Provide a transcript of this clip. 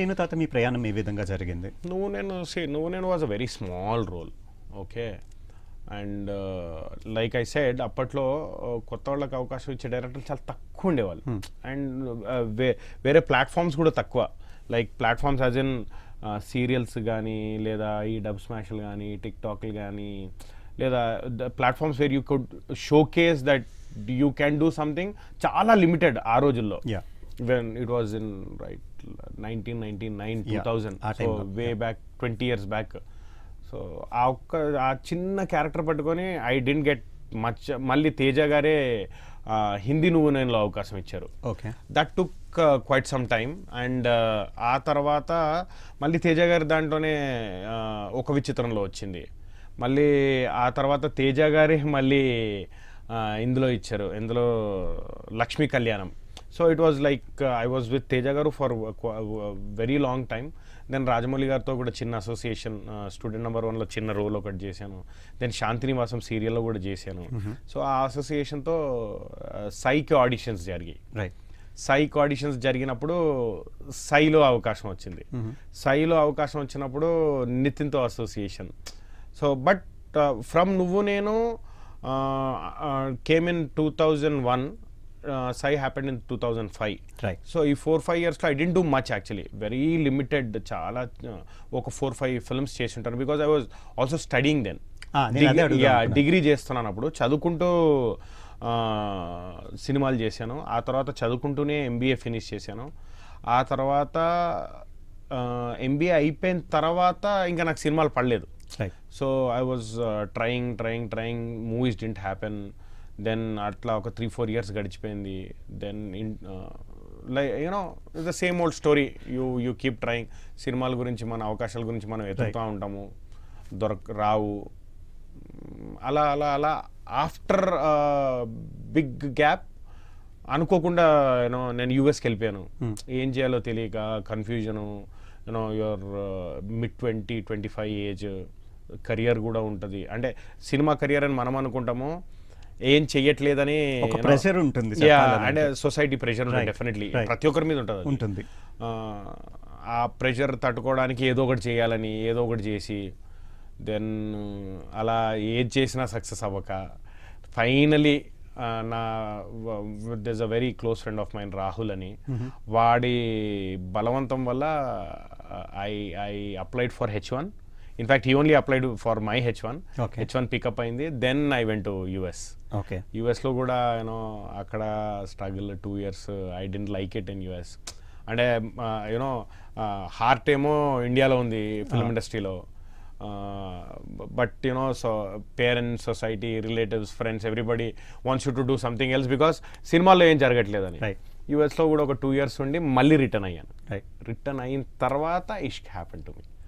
శ్రీను తాత మీ ప్రయాణం ఏ విధంగా జరిగింది నువ్వు నేను సే నువ్వు నేను was a very small role okay and like I said అప్పట్లో uh, కొత్త వాళ్ళకి అవకాశం ఇచ్చే డైరెక్టర్లు చాలా తక్కువ ఉండేవాళ్ళు అండ్ వేరే ప్లాట్ఫామ్స్ కూడా తక్కువ like platforms as in serials కానీ లేదా ఈ డబ్ స్మాష్లు కానీ టిక్ టాక్లు కానీ లేదా the platforms where you could showcase that you can do something చాలా లిమిటెడ్ ఆ రోజుల్లో yeah when it was in right 1999 Yeah, 2000 ఆ so time లో, way back 20 years back so ఆ ఒక్క ఆ చిన్న క్యారెక్టర్ పట్టుకొని ఐ డెంట్ గెట్ మచ్ మళ్ళీ తేజ గారే ఆ, హిందీ నువ్వు నేనులో అవకాశం ఇచ్చారు okay that took quite some time and ఆ తర్వాత మళ్ళీ తేజ గారి దాంట్లోనే ఆ, ఒక విచిత్రంలో వచ్చింది మళ్ళీ ఆ తర్వాత తేజ గారే మళ్ళీ ఆ, ఇందులో ఇచ్చారు ఇందులో Lakshmi Kalyanam so it was like I was with Teja గారు for very long time then Rajamouli గారితో కూడా చిన్న అసోసియేషన్ స్టూడెంట్ నెంబర్ వన్లో చిన్న రోల్ ఒకటి చేశాను దెన్ శాంతినివాసం సీరియల్లో కూడా చేశాను సో ఆ అసోసియేషన్తో సైకి ఆడిషన్స్ జరిగాయి రైట్ సైక్ ఆడిషన్స్ జరిగినప్పుడు సైలో అవకాశం వచ్చింది సైలో అవకాశం వచ్చినప్పుడు నితిన్తో association so but from Nuvvu Nenu came in two thousand one Sye happened in two thousand five right so ఈ ఫోర్ ఫైవ్ ఇయర్స్లో I didn't do much actually very limited చాలా uh, ఒక ఫోర్ ఫైవ్ ఫిల్మ్స్ చేసి ఉంటాను because I was also studying then Ah, నేను అదే అడుగుదాం అనుకున్నా. డిగ్రీ చేస్తున్నాను అప్పుడు చదువుకుంటూ ఆ, సినిమాలు చేశాను ఆ తర్వాత చదువుకుంటూనే ఎంబీఏ ఫినిష్ చేశాను ఆ తర్వాత ఎంబీఏ అయిపోయిన తర్వాత ఇంకా నాకు సినిమాలు పడలేదు right so I was trying trying trying movies didn't happen then అట్లా ఒక త్రీ ఫోర్ ఇయర్స్ గడిచిపోయింది then in like you know the same old story you you keep trying సినిమాల గురించి మన అవకాశాల గురించి మనం ఎదుగుతూ ఉంటాము దొరక రావు మ్, అలా అలా అలా ఆఫ్టర్ బిగ్ గ్యాప్ అనుకోకుండా యూనో నేను యూఎస్కి వెళ్ళిపోయాను ఏం చేయాలో తెలియక confusion you know your mid twenty twenty five age career కూడా ఉంటుంది అంటే సినిమా కెరియర్ అని మనం అనుకుంటాము ఏం చెయ్యట్లేదని ఒక you know, pressure ఉంటుంది Yeah, చెప్పాలంటే. అంటే సొసైటీ ప్రెషర్ ఉంటుంది Right, డెఫినెట్లీ right. ప్రతి ఒక్కరి మీద ఉంటుంది అది. ఉంటుంది ఆ, ఆ ప్రెషర్ తట్టుకోవడానికి ఏదో ఒకటి చేయాలని ఏదో ఒకటి చేసి దెన్ అలా ఏది చేసినా సక్సెస్ అవ్వక ఫైనలీ నా this uh very close friend of mine Rahul అని వాడి బలవంతం వల్ల I I applied for H one in fact he only applied for my H one Okay. H one pickup అయింది then I went to US okay యూఎస్లో కూడా you know అక్కడ struggle two years I didn't like it in US అంటే you know heart ఏమో ఇండియాలో ఉంది film ఇండస్ట్రీలో but you know so parents society relatives friends everybody wants you to do something else because సినిమాలో ఏం జరగట్లేదని Right. యూఎస్లో కూడా ఒక టూ ఇయర్స్ ఉండి మళ్ళీ రిటర్న్ అయ్యాను రైట్ రిటర్న్ అయిన తర్వాత ఇష్క్ హ్యాపెన్ టు మీ